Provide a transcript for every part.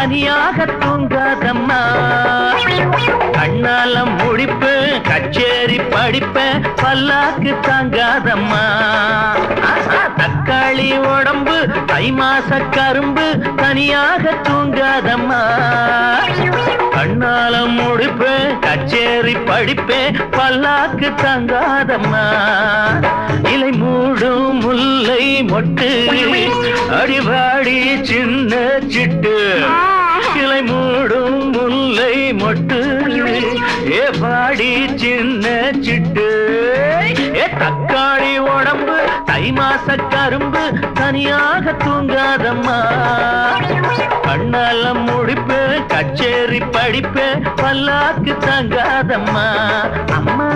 தனியாக தூங்காதம்மா கண்ணால முடிப்பேன் கச்சேரி படிப்பேன் பல்லாக்கு தாங்காதம்மா ஆஹா, தக்காளி உடம்பு தை மாச கரும்பு தனியாக தூங்காதம்மா கண்ணால முடிப்பேன் கச்சேரி படிப்பேன் பல்லாக்கு தங்காதம்மா இலை மூடும் முல்லை மொட்டு அடிவாடி சின்ன சிட்டு இலை மூடும் முல்லை மொட்டு ஏ பாடி சின்ன சிட்டு ஏ தக்காளி உடம்பு தை மாச கரும்பு தனியாக தூங்காதம்மா கண்ணால முடிப்பேன் கச்சேரி படிப்பேன் பல்லாக்கு தங்காதம்மா அம்மா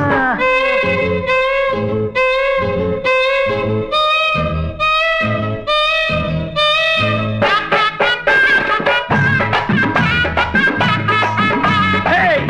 Hey!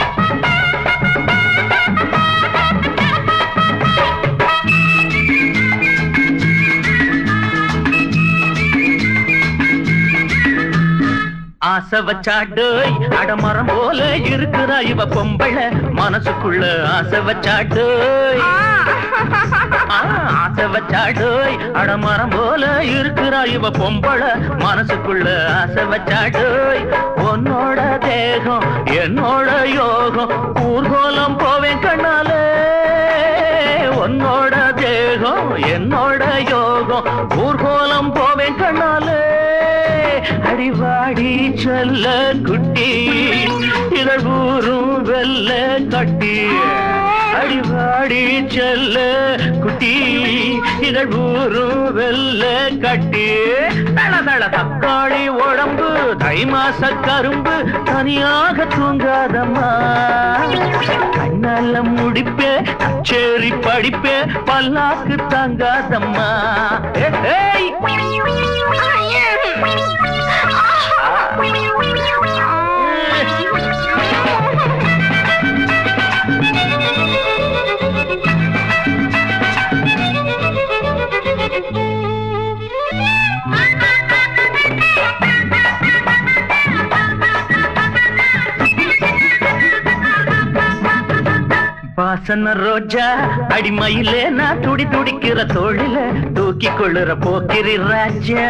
ஆசை வச்சாடோய் அடமரம் போல இருக்கிறா இவ பொம்பள மனசுக்குள்ள ஆசை வச்சாடோய் ஆ, ஆசை வச்சாடோய் அடமரம் போல இருக்கிறா இவ பொம்பள மனசுக்குள்ள ஆசை வச்சாடோய் உன்னோட தேகம் என்னோட யோகம் ஊர்கோலம் போவேன் கண்ணாலே உன்னோட தேகம் என்னோட யோகம் ஊர்கோலம் போவேன் கண்ணாலே அடிவாடி சொல்ல குட்டி இதழ் ஊரும் வெல்ல கட்டி அடிவாடி செல்ல குட்டி இதழ் ஊரும் வெல்ல கட்டி தள தள தக்காளி உடம்பு தை மாச கரும்பு தனியாக தூங்காதம்மா கண்ணால முடிப்பே கச்சேரி படிப்பே பல்லாக்கு தாங்காதம்மா ஏய் வாசன ரோஜா அடிமையிலே நான் துடி துடிக்கிற தோழில தூக்கி கொள்ளுற போக்கிரி ராஜா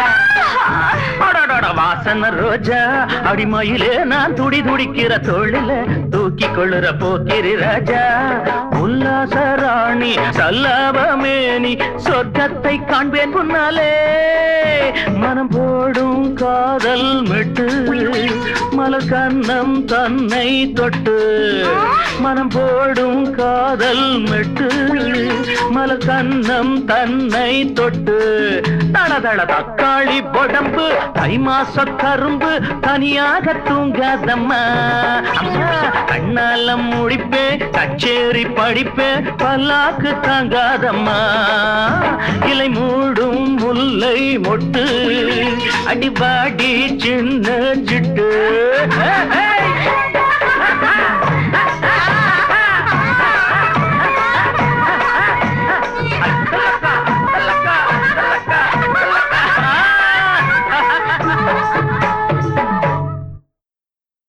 அடடட, வாசன ரோஜா அடிமையிலே நான் துடி துடிக்கிற தோழில தூக்கி கொள்ளுற போக்கிரி ராஜா உல்லாச ராணி சல்லாபமேனி சொர்க்கத்தை காண்பேன் முன்னாலே மனம் போடும் காதல் மெட்டு மலர் கண்ணம் தன்னை தொட்டு மனம் போடும் காதல் மெட்டு மலர் கண்ணம் தன்னை தொட்டு தள தள தக்காளி உடம்பு தை மாச கரும்பு தனியாக தூங்காதம்மா அம்மா கண்ணால முடிப்பேன் கச்சேரி படிப்பேன் பல்லாக்கு தாங்காதம்மா இலை மூடும் முல்லை மொட்டு அடிபாடி சின்ன சிட்டு